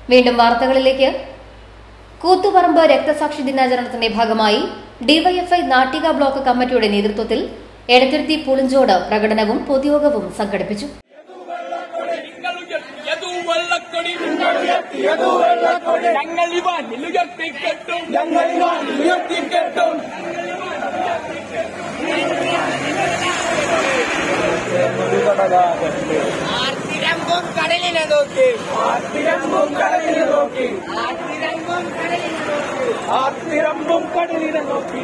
വീണ്ടും വാർത്തകളിലേക്ക് കൂത്തുപറമ്പ് രക്തസാക്ഷി ദിനാചരണത്തിന്റെ ഭാഗമായി ഡിവൈഎഫ്ഐ നാട്ടിക ബ്ലോക്ക് കമ്മിറ്റിയുടെ നേതൃത്വത്തിൽ എടത്തിരുത്തി പുളിഞ്ചോട് പ്രകടനവും പൊതുയോഗവും സംഘടിപ്പിച്ചു ഞങ്ങൾ ഇവ നിലുയർത്തിക്കെട്ടും ഞങ്ങൾ ഇവ നിലുയർത്തിക്കെട്ടും ആർത്തിരമ്പും കടലിനെ നോക്കി ആർത്തിരമ്പും കടലിനെ നോക്കി ആർത്തിരമ്പും കടലിനെ നോക്കി ആർത്തിരമ്പും കടലിനെ നോക്കി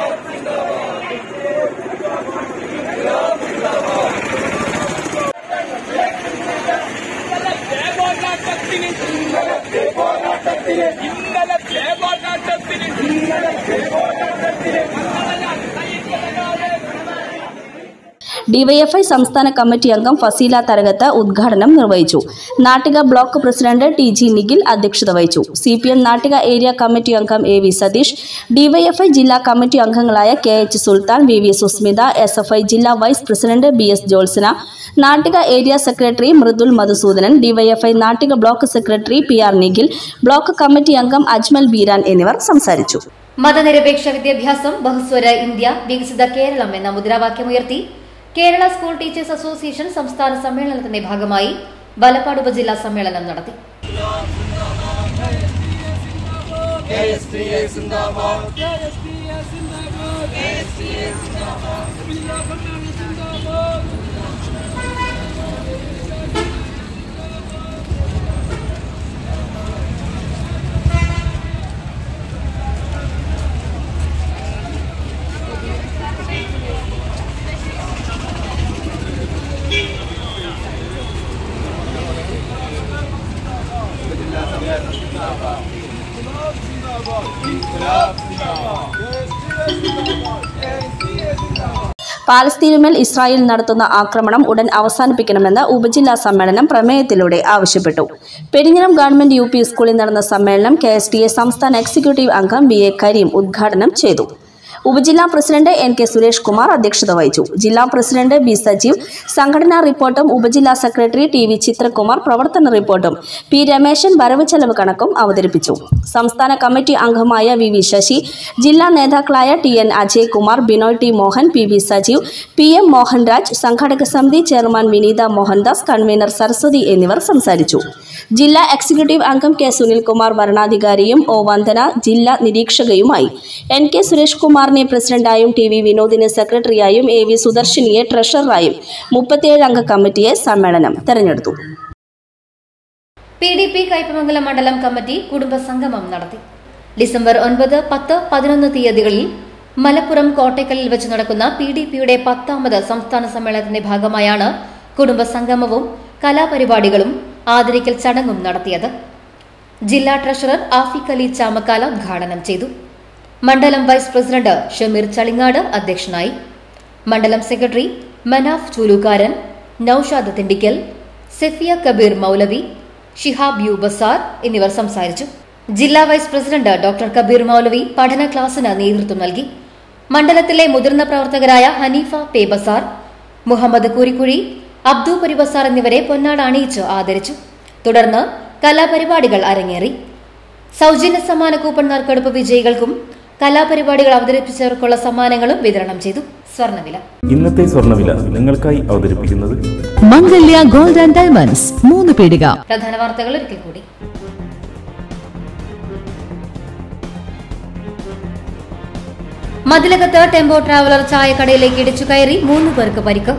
പോരാട്ടത്തിന് ഇന്നലത്തെ പോരാട്ടത്തിന് ഇന്നലത്തെ പോരാട്ടത്തിന് ഇന്നലത്തെ പോരാട്ടത്തിന് ഡിവൈഎഫ്ഐ സംസ്ഥാന കമ്മിറ്റി അംഗം ഫസീല തരകത്ത് ഉദ്ഘാടനം നിർവഹിച്ചു Nattika block president T G Nikhil അധ്യക്ഷത വഹിച്ചു C P M Nattika area committee അംഗം എ വി സതീഷ് ഡിവൈഎഫ്ഐ ജില്ലാ കമ്മിറ്റി അംഗങ്ങളായ K H Sultan V V Susmitha S F I ജില്ലാ vice president B S Jothsana Nattika area secretary Mridul Madhusoodanan DYFI Nattika block secretary P R Nikhil block committee അംഗം അജ്മൽ ബീരാൻ എന്നിവർ സംസാരിച്ചു മതനിരപേക്ഷ വിദ്യാഭ്യാസം ബഹുസ്വര ഇന്ത്യ വികസിത കേരളം എന്ന മുദ്രാവാക്യമുയർത്തി കേരള സ്കൂൾ ടീച്ചേഴ്സ് അസോസിയേഷൻ സംസ്ഥാന സമ്മേളനത്തിന്റെ ഭാഗമായി വലപ്പാട് ഉപജില്ലാ സമ്മേളനം നടത്തി പാലസ്തീനുമേൽ ഇസ്രായേൽ നടത്തുന്ന ആക്രമണം ഉടൻ അവസാനിപ്പിക്കണമെന്ന് ഉപജില്ലാ സമ്മേളനം പ്രമേയത്തിലൂടെ ആവശ്യപ്പെട്ടു പെരിഞ്ഞനം ഗവൺമെന്റ് യു പി സ്കൂളിൽ നടന്ന സമ്മേളനം കെ എസ് ടി എ സംസ്ഥാന എക്സിക്യൂട്ടീവ് അംഗം ബി എ കരീം ഉദ്ഘാടനം ചെയ്തു ഉപജില്ലാ president N K Suresh Kumar അധ്യക്ഷത വഹിച്ചു ജില്ലാ പ്രസിഡന്റ് ബി സജീവ് സംഘടനാ റിപ്പോർട്ടും ഉപജില്ലാ സെക്രട്ടറി ടി വി ചിത്രകുമാർ പ്രവർത്തന റിപ്പോർട്ടും പി രമേശൻ വരവ് ചെലവ് കണക്കും അവതരിപ്പിച്ചു സംസ്ഥാന കമ്മിറ്റി അംഗമായ വി വി ശശി ജില്ലാ നേതാക്കളായ T N Ajay Kumar Binoy T Mohan P V Sajeev P M Mohanraj സംഘാടക സമിതി ചെയർമാൻ വിനീത മോഹൻദാസ് കൺവീനർ സരസ്വതി എന്നിവർ സംസാരിച്ചു ജില്ലാ എക്സിക്യൂട്ടീവ് അംഗം കെ സുനിൽകുമാർ വരണാധികാരിയും ഒ വന്ദന ജില്ലാ നിരീക്ഷകയുമായി എൻ കെ സുരേഷ് കുമാറിനെ പ്രസിഡന്റായും ടി വി വിനോദിനെ സെക്രട്ടറിയായും എ വി സുദർശിനിയെ ട്രഷററായും മുപ്പത്തിയേഴ് അംഗ കമ്മിറ്റിയെ സമ്മേളനം തെരഞ്ഞെടുത്തു പി ഡി പി കയ്പമംഗലം മണ്ഡലം കമ്മിറ്റി കുടുംബസംഗമം നടത്തി ഡിസംബർ ഒൻപത് പത്ത് പതിനൊന്ന് തീയതികളിൽ മലപ്പുറം കോട്ടയ്ക്കലിൽ വെച്ച് നടക്കുന്ന പി ഡി പിയുടെ പത്താമത് സംസ്ഥാന സമ്മേളനത്തിന്റെ ഭാഗമായാണ് കുടുംബസംഗമവും കലാപരിപാടികളും ആദരിക്കൽ ചടങ്ങും നടത്തിയത് ജില്ലാ ട്രഷറർ ആഫിഖ് അലി ചാമക്കാല ഉദ്ഘാടനം ചെയ്തു മണ്ഡലം വൈസ് പ്രസിഡന്റ് ഷമീർ ചളിങ്ങാട് അധ്യക്ഷനായി മണ്ഡലം സെക്രട്ടറി മനാഫ് ചൂലുകാരൻ നൌഷാദ് തിണ്ടിക്കൽ സെഫിയ കബീർ മൗലവി ഷിഹാബ് യു ബസാർ എന്നിവർ സംസാരിച്ചു ജില്ലാ vice president doctor Kabeer Moulavi പഠന ക്ലാസിന് നേതൃത്വം നൽകി മണ്ഡലത്തിലെ മുതിർന്ന പ്രവർത്തകരായ ഹനീഫ പേ ബസാർ മുഹമ്മദ് കുരിക്കുഴി അബ്ദു പരിബസാർ എന്നിവരെ പൊന്നാട അണിയിച്ച് ആദരിച്ചു തുടർന്ന് കലാപരിപാടികൾ അരങ്ങേറി സൗജന്യ സമ്മാന കൂപ്പൺ നറുക്കെടുപ്പ് വിജയികൾക്കും കലാപരിപാടികൾ അവതരിപ്പിച്ചവർക്കുള്ള സമ്മാനങ്ങളും വിതരണം ചെയ്തു സ്വർണ്ണവില ഇന്നത്തെ സ്വർണ്ണവില നിങ്ങൾക്കായി അവതരിപ്പിക്കുന്നത് മംഗല്യ ഗോൾഡ് ആൻഡ് ഡയമണ്ട്സ് മൂന്ന് പീടിക പ്രധാന വാർത്തകൾ ഒരിക്കൽ കൂടി മതിലകത്ത് ടെമ്പോ ട്രാവലർ ചായക്കടയിലേക്ക് ഇടിച്ചു കയറി മൂന്ന് പേർക്ക് പരിക്ക്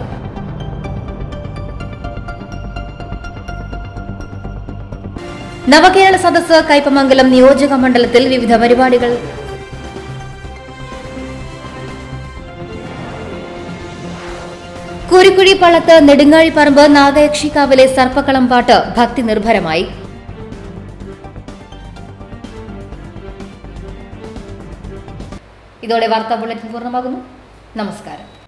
നവകേരള സദസ്സ് കയ്പമംഗലം നിയോജക മണ്ഡലത്തിൽ വിവിധ പരിപാടികൾ കുരിക്കുഴി പള്ളത്ത് നെടുങ്ങാഴിപ്പറമ്പ് നാഗയക്ഷിക്കാവിലെ സർപ്പക്കളം പാട്ട് ഭക്തി നിർഭരമായി ഇതോടെ വാർത്താ ബുള്ളറ്റിൻ പൂർണ്ണമാകുന്നു നമസ്കാരം